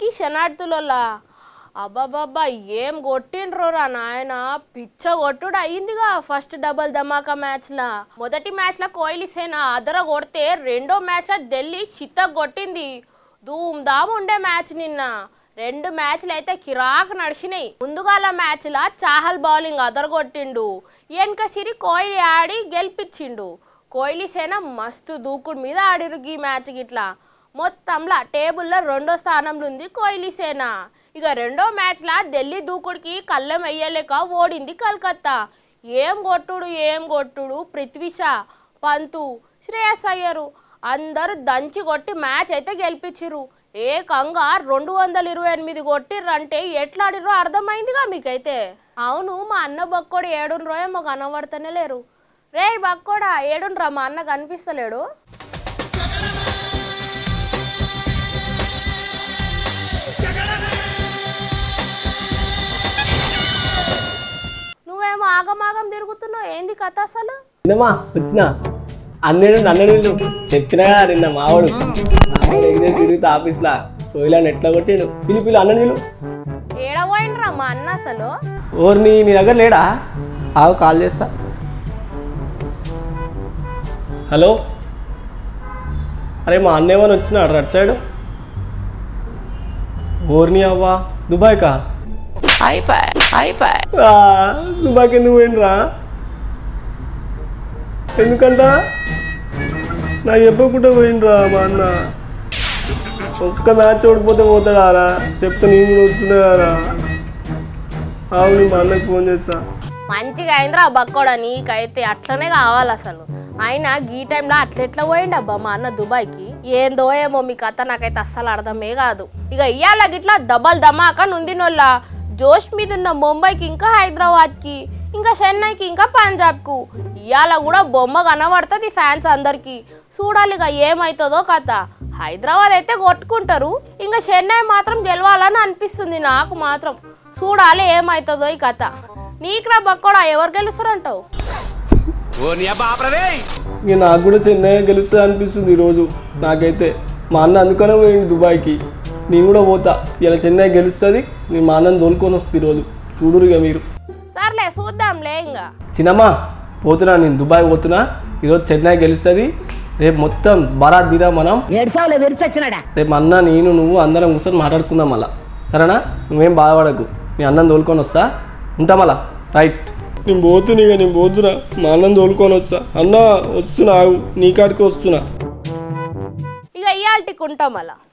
చెన్నైకి శనార్థులలో అబ్బాబాబ్బా ఏం కొట్టిండ్రు రా నాయన పిచ్చ కొట్టుడు అయ్యిందిగా ఫస్ట్ డబల్ ధమాకా మ్యాచ్లా మొదటి మ్యాచ్లో కోహ్లీ సేన అదర కొడితే రెండో మ్యాచ్లో ఢిల్లీ చిత్త కొట్టింది ధూమ్ ధామ్ ఉండే మ్యాచ్ నిన్న రెండు మ్యాచ్లు అయితే కిరాక్ నడిచినాయి ముందుగాల మ్యాచ్లా చాహల్ బౌలింగ్ అదరగొట్టిండు వెనక సిరి కోహ్లీ ఆడి గెలిపించిండు కోహ్లీ సేన మస్తు దూకుడు మీద ఆడిరు ఈ మ్యాచ్ గిట్లా మొత్తంలో టేబుల్లో రెండో స్థానంలో ఉంది కోహ్లీ సేన ఇక రెండో మ్యాచ్లా ఢిల్లీ దూకుడికి కళ్ళెం వెయ్యలేక ఓడింది కలకత్తా ఏం కొట్టుడు ఏం కొట్టుడు పృథ్వీ షా పంతు శ్రేయస్ అయ్యారు అందరూ దంచి కొట్టి మ్యాచ్ అయితే గెలిపించిర్రు ఏకంగా రెండు వందల ఇరవై ఎనిమిది కొట్టిర్రంటే ఎట్లా ఆడిర్రో అర్థమైందిగా మీకైతే అవును మా అన్న బక్కోడు ఏడుండ్రో ఏమో కనబడతానే లేరు రే బక్కోడా ఏడుండ్రా మా అన్న కనిపిస్తలేడు నువ్వేమో ఆగమాగం తిరుగుతున్నావు ఏంది కథ అసలు నిన్నమా వచ్చిన అన్నడు నన్నడు వీళ్ళు చెప్పినా కదా నిన్న మావాడు మావాడు ఎగిరే తిరుగుతా ఆఫీస్లో కోయిలాన్ని ఎట్లా కొట్టాడు పిలు పిలు అన్నడు వీళ్ళు ఏడపోయినరా మా అన్న అసలు ఓర్ని నీ దగ్గర లేడా ఆగు కాల్ చేస్తా హలో అరే మా అన్న ఏమని వచ్చినాడు అటు సైడ్ ఓర్ని అవ్వా దుబాయ్కా ఆ, దుబాయ్కి ఎందుకు పోయినరా ఎందుకంట నాకు చెప్పకుండా పోయినరా మా అన్న ఒక్క మ్యాచ్ ఓడిపోతే పోతాడా రా చెప్తే నేను కూడా వస్తున్నా కదా అవును మా అన్నకి ఫోన్ చేస్తా మంచిగా అయిందిరా బక్కోడా నీకైతే అట్లనే కావాలి అసలు ఆయన ఈ టైంలో అట్లెట్లా పోయిండు అబ్బా మా అన్న దుబాయ్కి ఏందో ఏమో మీ కథ నాకైతే అస్సలు అర్థమే కాదు ఇక ఇవాళ గిట్లా డబల్ ధమాకా నుందినోళ్ళ జోష్ మీద ఉన్న ముంబైకి ఇంకా హైదరాబాద్కి ఇంకా చెన్నైకి ఇంకా పంజాబ్కు ఇవాళ కూడా బొమ్మ కనబడుతుంది ఫ్యాన్స్ అందరికీ చూడాలి ఇక ఏమవుతుందో కథ హైదరాబాద్ అయితే కొట్టుకుంటారు ఇంకా చెన్నై మాత్రం గెలవాలని అనిపిస్తుంది నాకు మాత్రం చూడాలి ఏమవుతుందో ఈ కథ నీకురా బక్కోడా ఎవరు గెలుస్తారంటావు ఇక నాకు కూడా చెన్నై గెలుస్తుంది అనిపిస్తుంది ఈరోజు నాకైతే మా అన్న అందుకనే పోయింది దుబాయ్కి నేను కూడా పోతా ఇలా చెన్నై గెలుస్తుంది నేను మా అన్నని తోలుకొని వస్తుంది ఈరోజు చూడురు ఇక మీరు సర్లే చూద్దాంలే ఇంకా చిన్నమ్మా పోతున్నా నేను దుబాయ్ పోతున్నా ఈరోజు చెన్నై గెలుస్తుంది రేపు మొత్తం బరాత్ దిదా మనం ఏడ్సావులే విరిచొచ్చినాడా రేపు అన్న నేను నువ్వు అందరం కూర్చొని మాట్లాడుకుందాం మళ్ళా సరేనా నువ్వేం బాధపడకు మీ అన్నం తోలుకొని వస్తా ఉంటా మళ్ళా రైట్ నేను పోతున్నా ఇక నేను పోతున్నా మా అన్నం తోలుకొని వస్తా అన్న వస్తున్నా ఆగు. నీ కాడికి వస్తున్నా ఇక ఇయాల్టికి ఉంటాం అలా